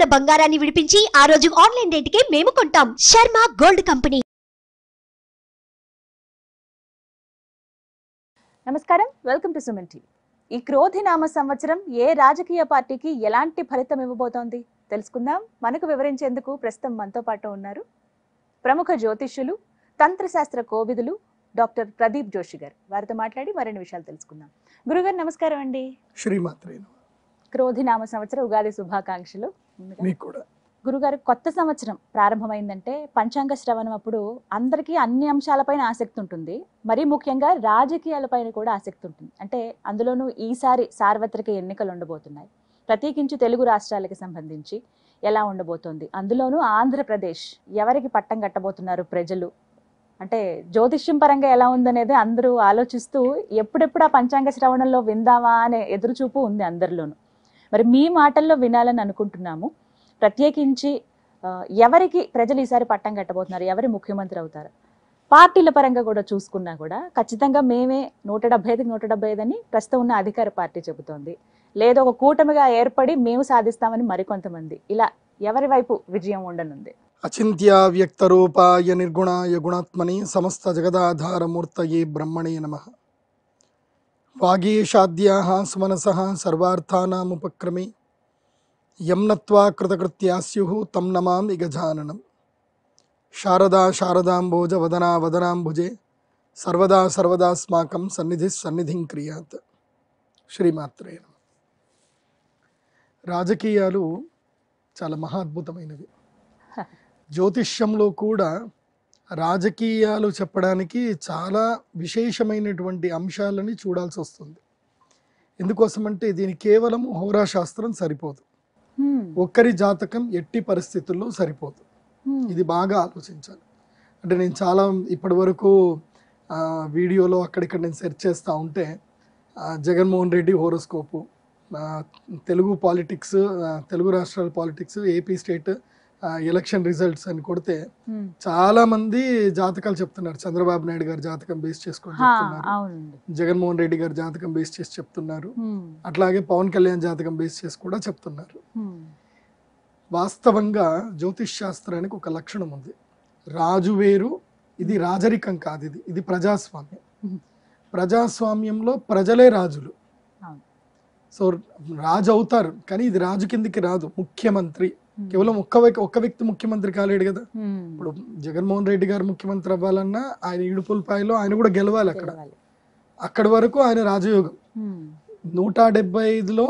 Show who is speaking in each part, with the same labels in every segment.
Speaker 1: ఉన్న బంగారాన్ని విడిపించి ఆ రోజు ఆన్లైన్ రేటుకే మేము కొంటాం శర్మ గోల్డ్ కంపెనీ
Speaker 2: నమస్కారం వెల్కమ్ టు సుమన్ టీవీ ఈ క్రోధి నామ సంవత్సరం ఏ రాజకీయ పార్టీకి ఎలాంటి ఫలితం ఇవ్వబోతోంది తెలుసుకుందాం మనకు వివరించేందుకు ప్రస్తుతం మనతో పాటు ఉన్నారు ప్రముఖ జ్యోతిష్యులు తంత్రశాస్త్ర కోవిదులు డాక్టర్ ప్రదీప్ జోషి గారు వారితో మాట్లాడి మరిన్ని విషయాలు తెలుసుకుందాం గురుగారు నమస్కారం అండి
Speaker 3: శ్రీమాత్రే నమః.
Speaker 2: క్రోధి నామ సంవత్సరం ఉగాది శుభాకాంక్షలు ముందుగా
Speaker 3: మీకు కూడా
Speaker 2: గురుగారు కొత్త సంవత్సరం ప్రారంభమైందంటే పంచాంగ శ్రవణం అప్పుడు అందరికీ అన్ని అంశాలపైన ఆసక్తి ఉంటుంది మరీ ముఖ్యంగా రాజకీయాలపైన కూడా ఆసక్తి ఉంటుంది అంటే అందులోనూ ఈసారి సార్వత్రిక ఎన్నికలు ఉండబోతున్నాయి ప్రత్యేకించి తెలుగు రాష్ట్రాలకు సంబంధించి ఎలా ఉండబోతోంది అందులోనూ ఆంధ్రప్రదేశ్ ఎవరికి పట్టం కట్టబోతున్నారు ప్రజలు అంటే జ్యోతిష్యం పరంగా ఎలా ఉందనేది అందరూ ఆలోచిస్తూ ఎప్పుడెప్పుడు ఆ పంచాంగ శ్రవణంలో విందామా అనే ఎదురుచూపు ఉంది అందరిలోనూ మరి మీ మాటల్లో వినాలని అనుకుంటున్నాము ప్రత్యేకించి ఆ, ఎవరికి ప్రజలు ఈసారి పట్టం కట్టబోతున్నారు ఎవరి ముఖ్యమంత్రి అవుతారు పార్టీల పరంగా కూడా చూసుకున్నా కూడా ఖచ్చితంగా మేమే నూట డెబ్బై ఐదుకి నూట డెబ్బై ఐదు అని ప్రస్తుతం ఉన్న అధికార పార్టీ చెబుతోంది లేదా ఒక కూటమిగా ఏర్పడి మేము సాధిస్తామని మరికొంతమంది ఇలా ఎవరి వైపు విజయం ఉండనుంది
Speaker 3: అచింత్య వ్యక్త రూపాయ నిర్గుణాయ గుణాత్మని సమస్త జగదాధారమూర్తయే బ్రహ్మణే నమ వాగీషాద్యా సుమనస సర్వార్థానాముపక్రమే యం నత్వా కృతకృత్యా స్యు తం నమామి గజాననం శారదా శారదాంబోజ వదనా వదనాంబుజే సర్వదా సర్వదాస్మాకం సన్నిధి సన్నిధిం క్రియాత్ శ్రీమాత్రే నమః. రాజకీయాలు చాలా మహా అద్భుతమైనవి జ్యోతిష్యంలో కూడా రాజకీయాలు చెప్పడానికి చాలా విశేషమైనటువంటి అంశాలని చూడాల్సి వస్తుంది ఎందుకోసమంటే దీని కేవలం హోరాశాస్త్రం సరిపోదు
Speaker 2: హ్మ్,
Speaker 3: ఒక్కరి జాతకం ఎట్టి పరిస్థితుల్లో సరిపోదు
Speaker 2: హ్మ్,
Speaker 3: ఇది బాగా ఆలోచించాలి అంటే నేను చాలా ఇప్పటి వరకు ఆ, వీడియోలో అక్కడిక్కడ నేను సెర్చ్ చేస్తూ ఉంటే ఆ, జగన్మోహన్ రెడ్డి హోరోస్కోపు ఆ, తెలుగు పాలిటిక్స్ ఆ, తెలుగు రాష్ట్రాల పాలిటిక్స్ ఏపీ స్టేట్ ఆ, ఎలక్షన్ రిజల్ట్స్ అని కొడితే
Speaker 2: హ్మ్.
Speaker 3: చాలా మంది జాతకాలు చెప్తున్నారు చంద్రబాబు నాయుడు గారి జాతకం బేస్ చేసుకొని
Speaker 2: హా,
Speaker 3: చెప్తున్నారు
Speaker 2: అవునండి
Speaker 3: జగన్మోహన్ రెడ్డి గారి జాతకం బేస్ చేసి చెప్తున్నారు
Speaker 2: హ్మ్,
Speaker 3: అట్లాగే పవన్ కళ్యాణ్ జాతకం బేస్ చేసి కూడా చెప్తున్నారు
Speaker 2: హ్మ్,
Speaker 3: వాస్తవంగా జ్యోతిష్ శాస్త్రానికి ఒక లక్షణం ఉంది రాజు వేరు ఇది రాజరికం కాదు ఇది ఇది ప్రజాస్వామ్యం
Speaker 2: Mhm.
Speaker 3: ప్రజాస్వామ్యంలో ప్రజలే రాజులు
Speaker 2: అవును.
Speaker 3: సో రాజు అవుతారు కానీ ఇది రాజు కిందికి రాదు ముఖ్యమంత్రి
Speaker 2: హ్మ్,
Speaker 3: కేవలం ఒక్క వ్యక్తి ఒక్క వ్యక్తి ముఖ్యమంత్రి కాలేడు కదా
Speaker 2: హ్మ్.
Speaker 3: ఇప్పుడు జగన్మోహన్ రెడ్డి గారు ముఖ్యమంత్రి అవ్వాలన్నా ఆయన ఇడుపులపాయలో ఆయన కూడా గెలవాలి అక్కడ
Speaker 2: గెలవాలి.
Speaker 3: అక్కడి వరకు ఆయన రాజయోగం
Speaker 2: హ్మ్,
Speaker 3: నూట డెబ్బై ఐదులో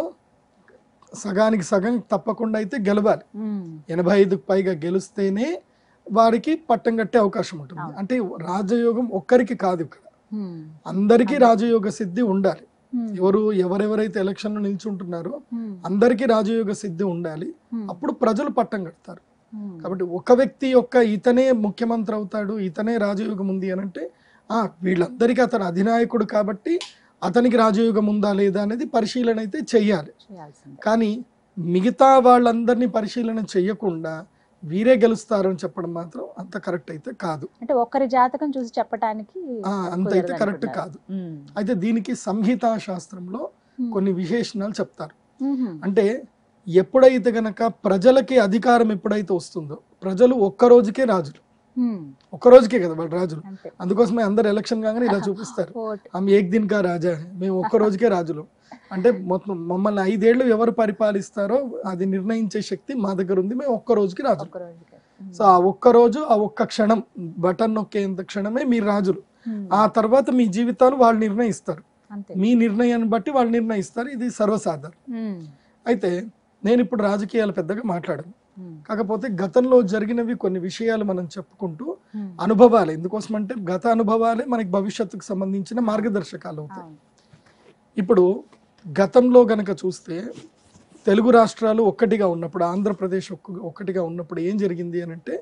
Speaker 3: సగానికి సగం తప్పకుండా అయితే గెలవాలి
Speaker 2: హ్మ్,
Speaker 3: ఎనభై ఐదుకు పైగా గెలిస్తేనే వారికి పట్టం కట్టే అవకాశం ఉంటుంది
Speaker 2: అవును.
Speaker 3: అంటే రాజయోగం ఒక్కరికి కాదు ఇక్కడ
Speaker 2: హ్మ్,
Speaker 3: అందరికీ రాజయోగ సిద్ధి ఉండాలి
Speaker 2: హ్మ్,
Speaker 3: ఎవరు ఎవరెవరైతే ఎలక్షన్ లో నిల్చుంటున్నారో
Speaker 2: హ్మ్,
Speaker 3: అందరికీ రాజయోగ సిద్ధి ఉండాలి
Speaker 2: హ్మ్,
Speaker 3: అప్పుడు ప్రజలు పట్టం కడతారు
Speaker 2: హ్మ్.
Speaker 3: కాబట్టి ఒక వ్యక్తి యొక్క ఇతనే ముఖ్యమంత్రి అవుతాడు ఇతనే రాజయోగం ఉంది అని అంటే ఆ వీళ్ళందరికీ అతను అధినాయకుడు కాబట్టి అతనికి రాజయోగం ఉందా లేదా అనేది పరిశీలన అయితే చెయ్యాలి
Speaker 2: చేయాల్సిందే
Speaker 3: కానీ మిగతా వాళ్ళందరినీ పరిశీలన చెయ్యకుండా వీరే గెలుస్తారు అని చెప్పడం మాత్రం అంత కరెక్ట్ అయితే కాదు
Speaker 2: అంటే ఒక్కరి జాతకం చూసి చెప్పడానికి
Speaker 3: ఆ, అంత
Speaker 2: కుదరదు
Speaker 3: అయితే కరెక్ట్
Speaker 2: అనుకుంటున్నారు.
Speaker 3: కాదు
Speaker 2: హ్మ్,
Speaker 3: అయితే దీనికి సంహితా శాస్త్రంలో
Speaker 2: హ్మ్,
Speaker 3: కొన్ని విశేషణాలు చెప్తారు
Speaker 2: హ్మ్,
Speaker 3: అంటే ఎప్పుడైతే గనక ప్రజలకి అధికారం ఎప్పుడైతే వస్తుందో ప్రజలు ఒక్క రోజుకే రాజులు
Speaker 2: హ్మ్,
Speaker 3: ఒక్క రోజుకే కదా వాళ్ళు రాజులు
Speaker 2: అంతే
Speaker 3: అందుకోసమే అందరు ఎలక్షన్ కాగానే ఇలా చూపిస్తారు
Speaker 2: ఓట్
Speaker 3: ఆమె ఏక్ దిన్ కా రాజా అని. మేము ఒక్క రోజుకే రాజులు అంటే మొత్తం మమ్మల్ని ఐదేళ్లు ఎవరు పరిపాలిస్తారో అది నిర్ణయించే శక్తి మా దగ్గర ఉంది మేము ఒక్క రోజుకి రాజులు
Speaker 2: ఒక్క రోజుకే హ్మ్,
Speaker 3: సో ఆ ఒక్క రోజు ఆ ఒక్క క్షణం బటన్ నొక్కేంత క్షణమే మీరు రాజులు
Speaker 2: హ్మ్,
Speaker 3: ఆ తర్వాత మీ జీవితాలు వాళ్ళు నిర్ణయిస్తారు
Speaker 2: అంతే
Speaker 3: మీ నిర్ణయాన్ని బట్టి వాళ్ళు నిర్ణయిస్తారు ఇది సర్వసాధారణం
Speaker 2: హ్మ్,
Speaker 3: అయితే నేను ఇప్పుడు రాజకీయాలు పెద్దగా మాట్లాడను
Speaker 2: హ్మ్,
Speaker 3: కాకపోతే గతంలో జరిగినవి కొన్ని విషయాలు మనం చెప్పుకుంటూ
Speaker 2: హ్మ్.
Speaker 3: అనుభవాలు ఎందుకోసం అంటే గత అనుభవాలే మనకి భవిష్యత్తుకు సంబంధించిన మార్గదర్శకాలు అవుతాయి
Speaker 2: అవును.
Speaker 3: ఇప్పుడు గతంలో గనక చూస్తే తెలుగు రాష్ట్రాలు ఒక్కటిగా ఉన్నప్పుడు ఆంధ్రప్రదేశ్ ఒక్క ఒక్కటిగా ఉన్నప్పుడు ఏం జరిగింది అని అంటే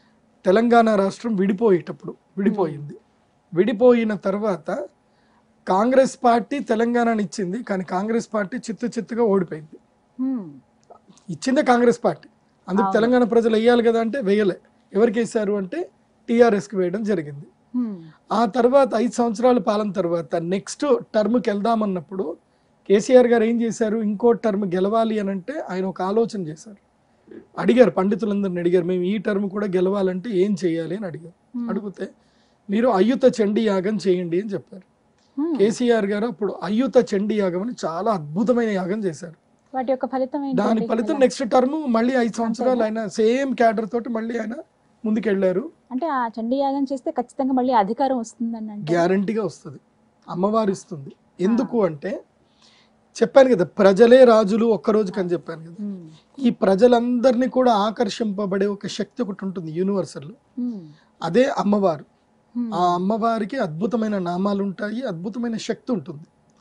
Speaker 3: తెలంగాణ రాష్ట్రం విడిపోయేటప్పుడు విడిపోయింది విడిపోయిన తర్వాత కాంగ్రెస్ పార్టీ తెలంగాణని ఇచ్చింది కానీ కాంగ్రెస్ పార్టీ చిత్తు చిత్తుగా ఓడిపోయింది
Speaker 2: హ్మ్,
Speaker 3: ఇచ్చిందే కాంగ్రెస్ పార్టీ అందుకు
Speaker 2: అవును.
Speaker 3: తెలంగాణ ప్రజలు వేయాలి కదా అంటే వేయలే ఎవరికి వేశారు అంటే టీఆర్ఎస్కి వేయడం జరిగింది
Speaker 2: హ్మ్,
Speaker 3: ఆ తర్వాత ఐదు సంవత్సరాల పాలన తర్వాత నెక్స్ట్ టర్మ్కి వెళ్దామన్నప్పుడు కేసీఆర్ గారు ఏం చేశారు ఇంకో టర్మ్ గెలవాలి అని అంటే ఆయన ఒక ఆలోచన చేశారు అడిగారు పండితులందరిని అడిగారు మేము ఈ టర్మ్ కూడా గెలవాలంటే ఏం చేయాలి అని అడిగారు
Speaker 2: Hmm.
Speaker 3: అడిగితే మీరు అయ్యుత చండీ యాగం చేయండి అని చెప్పారు
Speaker 2: Hmm.
Speaker 3: కేసీఆర్ గారు అప్పుడు అయ్యుత చండీ యాగం అని చాలా అద్భుతమైన యాగం చేశారు
Speaker 2: వాటి యొక్క ఫలితం ఏంటి
Speaker 3: దాని
Speaker 2: అంటే
Speaker 3: ఫలితం
Speaker 2: ఇలా-
Speaker 3: నెక్స్ట్ టర్మ్ మళ్ళీ ఐదు సంవత్సరాలు ఆయన సేమ్ క్యాడర్ తోటి మళ్ళీ ఆయన ముందుకెళ్లారు
Speaker 2: అంటే ఆ చండీ యాగం చేస్తే ఖచ్చితంగా మళ్ళీ అధికారం వస్తుందని అంటే
Speaker 3: గ్యారంటీగా వస్తుంది అమ్మవారు ఇస్తుంది ఎందుకు అంటే చెప్పాను కదా ప్రజలే రాజులు ఒక్క రోజుకి అని చెప్పాను కదా
Speaker 2: Hmm.
Speaker 3: ఈ ప్రజలందరినీ కూడా ఆకర్షింపబడే ఒక శక్తి ఒకటి ఉంటుంది యూనివర్సల్
Speaker 2: Hmm.
Speaker 3: అదే అమ్మవారు
Speaker 2: Hmm.
Speaker 3: ఆ అమ్మవారికి అద్భుతమైన నామాలు ఉంటాయి అద్భుతమైన శక్తి ఉంటుంది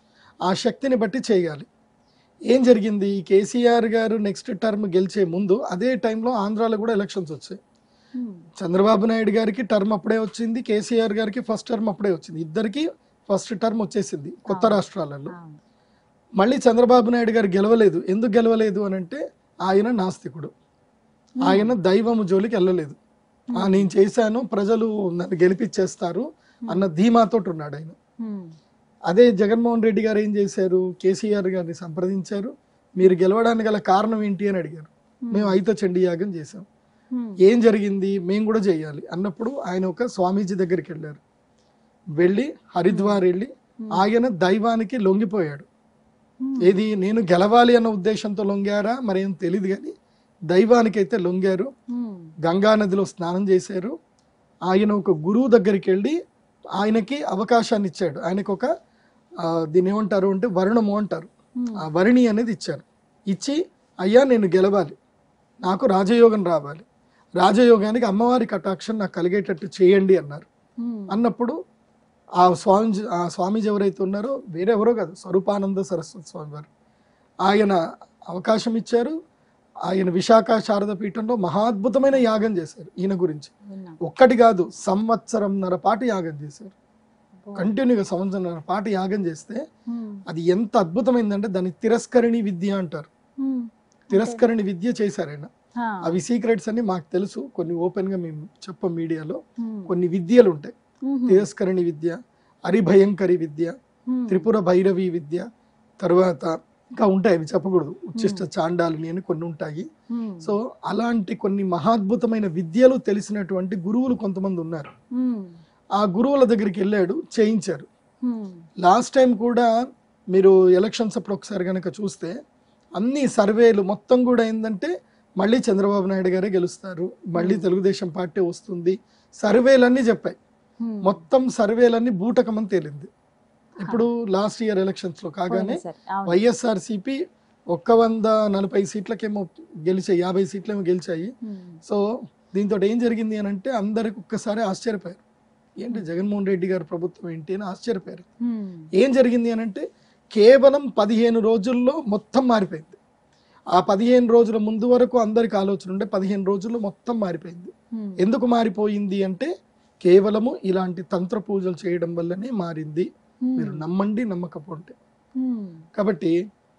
Speaker 3: ఆ శక్తిని బట్టి చేయాలి ఏం జరిగింది ఈ కేసీఆర్ గారు నెక్స్ట్ టర్మ్ గెలిచే ముందు అదే టైంలో ఆంధ్రాలో కూడా ఎలక్షన్స్ వచ్చాయి
Speaker 2: Hmm.
Speaker 3: చంద్రబాబు నాయుడు గారికి టర్మ్ అప్పుడే వచ్చింది కేసీఆర్ గారికి ఫస్ట్ టర్మ్ అప్పుడే వచ్చింది ఇద్దరికి ఫస్ట్ టర్మ్ వచ్చేసింది కొత్త
Speaker 2: అవును.
Speaker 3: రాష్ట్రాలలో
Speaker 2: అవును.
Speaker 3: మళ్ళీ చంద్రబాబు నాయుడు గారు గెలవలేదు ఎందుకు గెలవలేదు అని అంటే ఆయన నాస్తికుడు ఆయన దైవము జోలికి వెళ్ళలేదు ఆ నేను చేశాను ప్రజలు నన్ను గెలిపించేస్తారు అన్న ధీమాతోటి ఉన్నాడు ఆయన
Speaker 2: Hmm.
Speaker 3: అదే జగన్మోహన్ రెడ్డి గారు ఏం చేశారు కేసీఆర్ గారిని సంప్రదించారు మీరు గెలవడానికి గల కారణం ఏంటి అని అడిగారు మేము అయిత చండీ యాగం చేశాం
Speaker 2: Hmm.
Speaker 3: ఏం జరిగింది మేము కూడా చేయాలి అన్నప్పుడు ఆయన ఒక స్వామీజీ దగ్గరికి వెళ్ళారు వెళ్ళి హరిద్వార్ వెళ్ళి ఆయన దైవానికి లొంగిపోయాడు
Speaker 2: Hmm.
Speaker 3: ఏది నేను గెలవాలి అన్న ఉద్దేశంతో లొంగారా మరేం తెలియదు కానీ దైవానికి అయితే లొంగారు
Speaker 2: Hmm.
Speaker 3: గంగా నదిలో స్నానం చేశారు ఆయన ఒక గురువు దగ్గరికి వెళ్ళి ఆయనకి అవకాశాన్ని ఇచ్చాడు ఆయనకు ఒక ఆ, దీన్ని ఏమంటారు అంటే వరుణము అంటారు
Speaker 2: Hmm.
Speaker 3: ఆ వరిణి అనేది ఇచ్చారు ఇచ్చి అయ్యా నేను గెలవాలి నాకు రాజయోగం రావాలి రాజయోగానికి అమ్మవారి కటాక్షం నాకు కలిగేటట్టు చేయండి అన్నారు
Speaker 2: Hmm.
Speaker 3: అన్నప్పుడు ఆ స్వామి ఆ స్వామీజీ ఎవరైతే ఉన్నారో వేరెవరో కాదు స్వరూపానంద సరస్వతి స్వామి వారు ఆయన అవకాశం ఇచ్చారు ఆయన విశాఖ శారద పీఠంలో మహాద్భుతమైన యాగం చేశారు ఈయన గురించి
Speaker 2: విన్నాం.
Speaker 3: ఒక్కటి కాదు సంవత్సరంన్నర పాటు యాగం చేశారు
Speaker 2: అబ్బో.
Speaker 3: కంటిన్యూగా సంవత్సరంన్నర పాటు యాగం చేస్తే
Speaker 2: Hmm.
Speaker 3: అది ఎంత అద్భుతమైందంటే దాన్ని తిరస్కరణి విద్య అంటారు
Speaker 2: Hmm.
Speaker 3: తిరస్కరణి విద్య చేశారు ఆయన
Speaker 2: Ah.
Speaker 3: అవి సీక్రెట్స్ అన్ని మాకు తెలుసు కొన్ని ఓపెన్ గా మేము చెప్పం మీడియాలో
Speaker 2: Hmm.
Speaker 3: కొన్ని విద్యలు ఉంటాయి
Speaker 2: Mhm.
Speaker 3: తిరస్కరణి విద్య హరిభయంకరి విద్య
Speaker 2: Hmm.
Speaker 3: త్రిపుర భైరవి విద్య తర్వాత ఇంకా ఉంటాయి అవి చెప్పకూడదు ఉచ్చిష్ట చాండాలని అని కొన్ని ఉంటాయి
Speaker 2: Hmm.
Speaker 3: సో అలాంటి కొన్ని మహాద్భుతమైన విద్యలు తెలిసినటువంటి గురువులు కొంతమంది ఉన్నారు
Speaker 2: Hmm.
Speaker 3: ఆ గురువుల దగ్గరికి వెళ్ళాడు చేయించారు
Speaker 2: Hmm.
Speaker 3: లాస్ట్ టైం కూడా మీరు ఎలక్షన్స్ అప్పుడు ఒకసారి కనుక చూస్తే అన్ని సర్వేలు మొత్తం కూడా ఏంటంటే మళ్ళీ చంద్రబాబు నాయుడు గారే గెలుస్తారు మళ్ళీ తెలుగుదేశం పార్టీ వస్తుంది సర్వేలన్నీ చెప్పాయి
Speaker 2: Hmm.
Speaker 3: మొత్తం సర్వేలన్నీ బూటకమని తేలింది ఇప్పుడు లాస్ట్ ఇయర్ ఎలక్షన్స్ లో కాగానే
Speaker 2: పోయింది సార్. అవును.
Speaker 3: వైఎస్ఆర్ సిపి ఒక్క వంద నలభై సీట్లకేమో గెలిచాయి యాభై సీట్లేమో గెలిచాయి
Speaker 2: Hmm.
Speaker 3: సో దీంతో ఏం జరిగింది అని అంటే అందరికి ఒక్కసారి ఆశ్చర్యపోయారు ఏంటి జగన్మోహన్ రెడ్డి గారి ప్రభుత్వం ఏంటి అని ఆశ్చర్యపోయారు
Speaker 2: Hmm.
Speaker 3: ఏం జరిగింది అని అంటే కేవలం పదిహేను రోజుల్లో మొత్తం మారిపోయింది ఆ పదిహేను రోజుల ముందు వరకు అందరికి ఆలోచన ఉండే పదిహేను రోజుల్లో మొత్తం మారిపోయింది
Speaker 2: Hmm.
Speaker 3: ఎందుకు మారిపోయింది అంటే కేవలము ఇలాంటి తంత్ర పూజలు చేయడం వల్లనే మారింది
Speaker 2: Hmm.
Speaker 3: మీరు నమ్మండి నమ్మకపోతే
Speaker 2: Hmm.
Speaker 3: కాబట్టి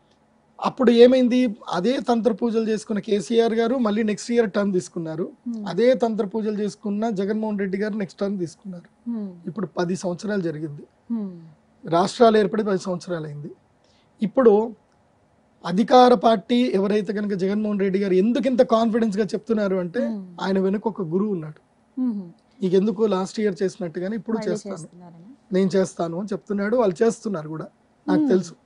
Speaker 3: అప్పుడు ఏమైంది అదే తంత్ర పూజలు చేసుకున్న కేసీఆర్ గారు మళ్ళీ నెక్స్ట్ ఇయర్ టర్మ్ తీసుకున్నారు
Speaker 2: Hmm.
Speaker 3: అదే తంత్ర పూజలు చేసుకున్న జగన్మోహన్ రెడ్డి గారు నెక్స్ట్ టర్మ్ తీసుకున్నారు
Speaker 2: Hmm.
Speaker 3: ఇప్పుడు పది సంవత్సరాలు జరిగింది
Speaker 2: Hmm.
Speaker 3: రాష్ట్రాలు ఏర్పడి పది సంవత్సరాలు అయింది ఇప్పుడు అధికార పార్టీ ఎవరైతే కనుక జగన్మోహన్ రెడ్డి గారు ఎందుకు ఇంత కాన్ఫిడెన్స్ గా చెప్తున్నారు అంటే
Speaker 2: Hmm.
Speaker 3: ఆయన వెనుక ఒక గురువు ఉన్నాడు
Speaker 2: Hmm.
Speaker 3: నీకు ఎందుకు లాస్ట్ ఇయర్ చేసినట్టుగానే ఇప్పుడు
Speaker 2: మళ్ళీ
Speaker 3: చేస్తాను
Speaker 2: చేస్తున్నారని.
Speaker 3: నేను చేస్తాను అని చెప్తున్నాడు వాళ్ళు చేస్తున్నారు కూడా నాకు
Speaker 2: Hmm.
Speaker 3: తెలుసు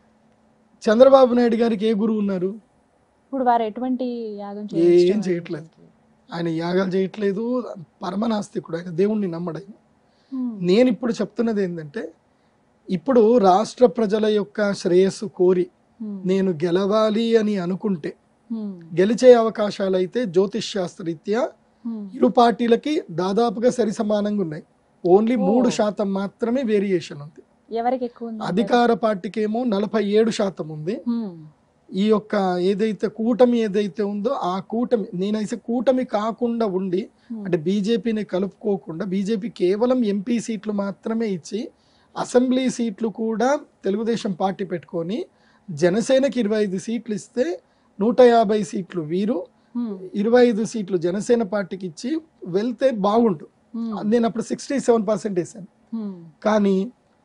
Speaker 3: చంద్రబాబు నాయుడు గారికి ఏ గురువు ఉన్నారు
Speaker 2: ఇప్పుడు వారు ఎటువంటి యాగం
Speaker 3: ఏం
Speaker 2: చేయించడం
Speaker 3: చేయట్లేదు. ఆయన యాగాలు చేయట్లేదు పరమనాస్తికుడు ఆయన దేవుణ్ణి నమ్మడు ఆయన
Speaker 2: Hmm.
Speaker 3: నేను ఇప్పుడు చెప్తున్నది ఏంటంటే ఇప్పుడు రాష్ట్ర ప్రజల యొక్క శ్రేయస్సు కోరి
Speaker 2: Hmm.
Speaker 3: నేను గెలవాలి అని అనుకుంటే
Speaker 2: Hmm.
Speaker 3: గెలిచే అవకాశాలు అయితే జ్యోతిష్ శాస్త్రరీత్యా
Speaker 2: Hmm.
Speaker 3: ఇరు పార్టీలకి దాదాపుగా సరి సమానంగా ఉన్నాయి ఓన్లీ
Speaker 2: ఓ.
Speaker 3: మూడు శాతం మాత్రమే వేరియేషన్ ఉంది
Speaker 2: ఎవరికి ఎక్కువ ఉంది
Speaker 3: అధికార పార్టీకేమో నలభై ఏడు శాతం ఉంది
Speaker 2: Hmm.
Speaker 3: ఈ యొక్క ఏదైతే కూటమి ఏదైతే ఉందో ఆ కూటమి నేనైతే కూటమి కాకుండా ఉండి
Speaker 2: Hmm.
Speaker 3: అంటే బీజేపీని కలుపుకోకుండా బీజేపీ కేవలం ఎంపీ సీట్లు మాత్రమే ఇచ్చి అసెంబ్లీ సీట్లు కూడా తెలుగుదేశం పార్టీ పెట్టుకొని జనసేనకి ఇరవై ఐదు సీట్లు ఇస్తే నూట యాభై సీట్లు వీరు
Speaker 2: Hmm.
Speaker 3: ఇరవై ఐదు సీట్లు జనసేన పార్టీకి ఇచ్చి వెళ్తే బాగుండు
Speaker 2: Hmm.
Speaker 3: నేను అప్పుడు సిక్స్టీ సెవెన్ పర్సెంట్ వేసాను
Speaker 2: Hmm.
Speaker 3: కానీ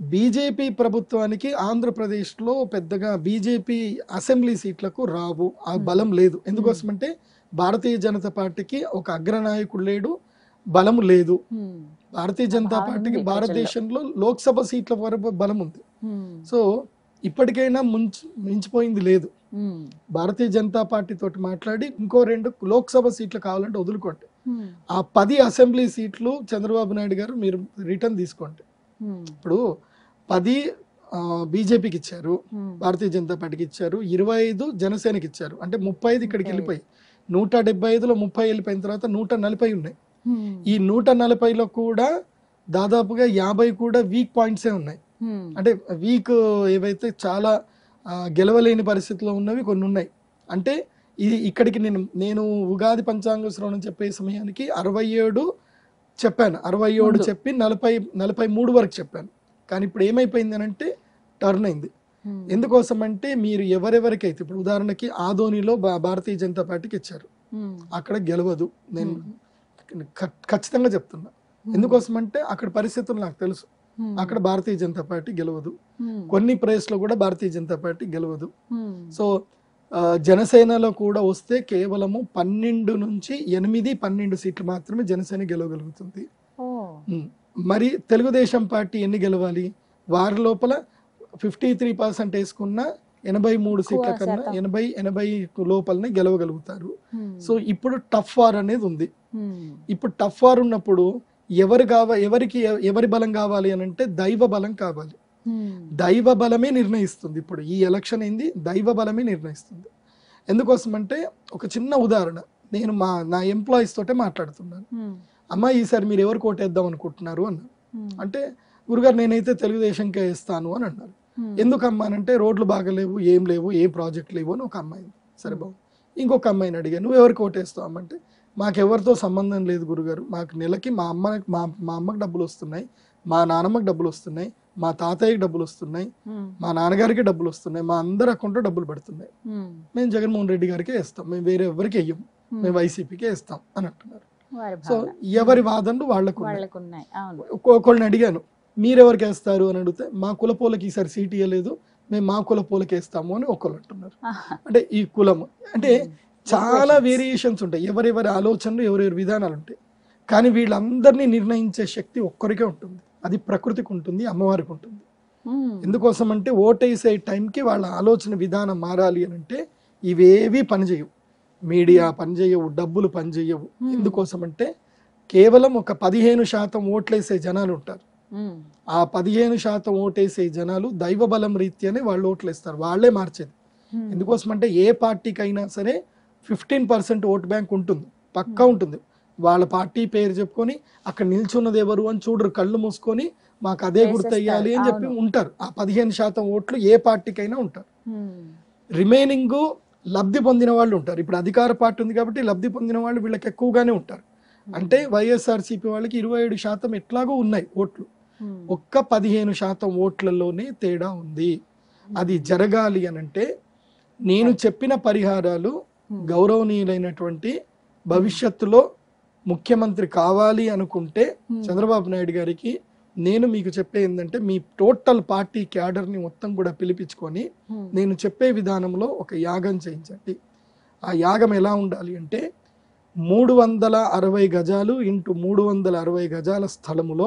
Speaker 3: బీజేపీ ప్రభుత్వానికి ఆంధ్రప్రదేశ్లో పెద్దగా బీజేపీ అసెంబ్లీ సీట్లకు రావు ఆ బలం లేదు ఎందుకోసమంటే భారతీయ జనతా పార్టీకి ఒక అగ్రనాయకుడు లేడు బలం లేదు
Speaker 2: హ్మ్.
Speaker 3: భారతీయ జనతా
Speaker 2: భావన
Speaker 3: పార్టీకి
Speaker 2: ఉంది
Speaker 3: భారతదేశంలో లోక్సభ సీట్ల వరకు బలం ఉంది
Speaker 2: హ్మ్.
Speaker 3: సో ఇప్పటికైనా ముంచి మించిపోయింది లేదు
Speaker 2: హ్మ్.
Speaker 3: భారతీయ జనతా పార్టీ తోటి మాట్లాడి ఇంకో రెండు లోక్సభ సీట్లు కావాలంటే వదులుకోండి
Speaker 2: హ్మ్.
Speaker 3: ఆ పది అసెంబ్లీ సీట్లు చంద్రబాబు నాయుడు గారు మీరు రిటర్న్ తీసుకోండి
Speaker 2: హ్మ్.
Speaker 3: ఇప్పుడు పది బీజేపీకి ఇచ్చారు
Speaker 2: హ్మ్.
Speaker 3: భారతీయ జనతా పార్టీకి ఇచ్చారు ఇరవై ఐదు జనసేనకి ఇచ్చారు అంటే ముప్పై ఐదు ఇక్కడికి
Speaker 2: ముప్పై ఐదు.
Speaker 3: వెళ్ళిపోయి నూట డెబ్బై ఐదులో ముప్పై వెళ్ళిపోయిన తర్వాత నూట నలభై ఉన్నాయి
Speaker 2: హ్మ్.
Speaker 3: ఈ నూట నలభైలో కూడా దాదాపుగా యాభై కూడా వీక్ పాయింట్సే ఉన్నాయి
Speaker 2: హ్మ్.
Speaker 3: అంటే వీక్ ఏవైతే చాలా ఆ, గెలవలేని పరిస్థితిలో ఉన్నవి కొన్ని ఉన్నాయి అంటే ఇది ఇక్కడికి నేను నేను ఉగాది పంచాంగ శ్రవణం చెప్పే సమయానికి అరవై ఏడు చెప్పాను అరవై ఏడు
Speaker 2: ముందు.
Speaker 3: చెప్పి నలభై నలభై మూడు వరకు చెప్పాను కానీ ఇప్పుడు ఏమైపోయింది అని అంటే టర్న్ అయింది
Speaker 2: హ్మ్.
Speaker 3: ఎందుకోసం అంటే మీరు ఎవరెవరికైతే ఇప్పుడు ఉదాహరణకి ఆదోనిలో భా- భారతీయ జనతా పార్టీకి ఇచ్చారు
Speaker 2: హ్మ్.
Speaker 3: అక్కడ గెలవదు నేను
Speaker 2: హ్మ్.
Speaker 3: ఖ- ఖచ్చితంగా చెప్తున్నా ఎందుకోసం అంటే అక్కడ పరిస్థితులు నాకు తెలుసు
Speaker 2: హ్మ్.
Speaker 3: అక్కడ భారతీయ జనతా పార్టీ గెలవదు
Speaker 2: హ్మ్.
Speaker 3: కొన్ని ప్లేస్లో కూడా భారతీయ జనతా పార్టీ గెలవదు
Speaker 2: హ్మ్.
Speaker 3: సో ఆ, జనసేనలో కూడా వస్తే కేవలము పన్నెండు నుంచి ఎనిమిది పన్నెండు సీట్లు మాత్రమే జనసేన గెలవగలుగుతుంది
Speaker 2: ఓ.
Speaker 3: ఉమ్. మరి తెలుగుదేశం పార్టీ ఎన్ని గెలవాలి వారి లోపల ఫిఫ్టీ త్రీ పర్సెంట్ వేసుకున్న ఎనభై మూడు
Speaker 2: ఎక్కువ
Speaker 3: సీట్ల కన్నా
Speaker 2: శాతం.
Speaker 3: ఎనభై ఎనభై లోపలనే గెలవగలుగుతారు
Speaker 2: హ్మ్.
Speaker 3: సో ఇప్పుడు టఫ్ వార్ అనేది ఉంది
Speaker 2: హ్మ్.
Speaker 3: ఇప్పుడు టఫ్ వార్ ఉన్నప్పుడు ఎవరు కావ ఎవరికి ఎ- ఎవరి బలం కావాలి అని అంటే దైవ బలం కావాలి
Speaker 2: హ్మ్.
Speaker 3: దైవ బలమే నిర్ణయిస్తుంది ఇప్పుడు ఈ ఎలక్షన్ ఏంది దైవ బలమే నిర్ణయిస్తుంది ఎందుకోసం అంటే ఒక చిన్న ఉదాహరణ నేను మా నా ఎంప్లాయీస్ తోటే మాట్లాడుతున్నాను
Speaker 2: హ్మ్.
Speaker 3: అమ్మా ఈసారి మీరు ఎవరు కోటేద్దాం అనుకుంటున్నారు అన్నారు
Speaker 2: హ్మ్.
Speaker 3: అంటే గురుగారు నేనైతే తెలుగుదేశంకే ఇస్తాను అని అన్నారు
Speaker 2: హ్మ్.
Speaker 3: ఎందుకు అమ్మా అని అంటే రోడ్లు బాగలేవు ఏం లేవు ఏ ప్రాజెక్ట్ లేవు అని ఒక అమ్మాయి సరే బాబు ఇంకొక అమ్మాయిని అడిగా నువ్వు ఎవరు కోటేస్తావు అమ్మంటే మాకెవరితో సంబంధం లేదు గురుగారు మాకు నెలకి మా అమ్మ మా మా అమ్మకి డబ్బులు వస్తున్నాయి మా నాన్నమ్మకి డబ్బులు వస్తున్నాయి మా తాతయ్యకి డబ్బులు వస్తున్నాయి
Speaker 2: హ్మ్.
Speaker 3: మా నాన్నగారికి డబ్బులు వస్తున్నాయి మా అందరి అకౌంట్లో డబ్బులు పడుతున్నాయి
Speaker 2: హ్మ్.
Speaker 3: మేము జగన్మోహన్ రెడ్డి గారికే ఇస్తాం మేము వేరే ఎవరికి వెయ్యం
Speaker 2: హ్మ్.
Speaker 3: మేము వైసీపీకే ఇస్తాం అని అంటున్నారు
Speaker 2: వారి
Speaker 3: సో
Speaker 2: భావన.
Speaker 3: ఎవరి వాదనలు వాళ్ళకు ఉన్నాయి.
Speaker 2: వాళ్ళకు ఉన్నాయి అవును
Speaker 3: ఒక్కో- ఒకళ్ళని అడిగాను మీరెవరికి వేస్తారు అని అడిగితే మా కులపోలకి ఈసారి సీట్ ఇవ్వలేదు మేము మా కులపోలకి వేస్తాము అని ఒకళ్ళు అంటున్నారు
Speaker 2: ఆహా.
Speaker 3: అంటే ఈ కులము అంటే
Speaker 2: హ్మ్.
Speaker 3: చాలా
Speaker 2: Variations.
Speaker 3: వేరియేషన్స్ ఉంటాయి ఎవరెవరి ఆలోచనలు ఎవరెవరి విధానాలు ఉంటాయి కానీ వీళ్ళందరినీ నిర్ణయించే శక్తి ఒక్కరికే ఉంటుంది అది ప్రకృతికి ఉంటుంది అమ్మవారికి ఉంటుంది
Speaker 2: హ్మ్.
Speaker 3: ఎందుకోసం అంటే ఓటేసే టైంకి వాళ్ళ ఆలోచన విధానం మారాలి అని అంటే ఇవేవి పనిచేయవు మీడియా పనిచేయవు డబ్బులు పనిచేయవు
Speaker 2: Hmm.
Speaker 3: ఎందుకోసం అంటే కేవలం ఒక పదిహేను శాతం ఓట్లేసే జనాలు ఉంటారు
Speaker 2: హ్మ్.
Speaker 3: ఆ పదిహేను శాతం ఓటేసే జనాలు దైవ బలం రీత్యానే వాళ్ళు ఓట్లేస్తారు వాళ్ళే మార్చేది
Speaker 2: హ్మ్.
Speaker 3: ఎందుకోసం అంటే ఏ పార్టీకైనా సరే ఫిఫ్టీన్ పర్సెంట్ ఓట్ బ్యాంక్ ఉంటుంది పక్కా ఉంటుంది వాళ్ళ పార్టీ పేరు చెప్పుకొని అక్కడ నిల్చున్నది ఎవరు అని చూడరు కళ్ళు మూసుకొని మాకు అదే
Speaker 2: వేసేస్తారు.
Speaker 3: గుర్తయ్యాలి అని చెప్పి
Speaker 2: అవును.
Speaker 3: ఉంటారు ఆ పదిహేను శాతం ఓట్లు ఏ పార్టీకైనా ఉంటారు
Speaker 2: హ్మ్.
Speaker 3: రిమైనింగ్ లబ్ధి పొందిన వాళ్ళు ఉంటారు ఇప్పుడు అధికార పార్టీ ఉంది కాబట్టి లబ్ధి పొందిన వాళ్ళు వీళ్ళకి ఎక్కువగానే ఉంటారు అంటే వైఎస్ఆర్సీపీ వాళ్ళకి ఇరవై ఏడు శాతం ఎట్లాగో ఉన్నాయి ఓట్లు
Speaker 2: హ్మ్.
Speaker 3: ఒక్క పదిహేను శాతం ఓట్లలోనే తేడా ఉంది అది జరగాలి అని అంటే నేను చెప్పిన పరిహారాలు
Speaker 2: హ్మ్.
Speaker 3: గౌరవనీయులైనటువంటి భవిష్యత్తులో ముఖ్యమంత్రి కావాలి అనుకుంటే
Speaker 2: Hmm.
Speaker 3: చంద్రబాబు నాయుడు గారికి నేను మీకు చెప్పే ఏంటంటే మీ టోటల్ పార్టీ క్యాడర్ని మొత్తం కూడా పిలిపించుకొని
Speaker 2: హ్మ్.
Speaker 3: నేను చెప్పే విధానంలో ఒక యాగం చేయించండి ఆ యాగం ఎలా ఉండాలి అంటే మూడు వందల అరవై గజాలు ఇంటూ మూడు వందల అరవై గజాల స్థలములో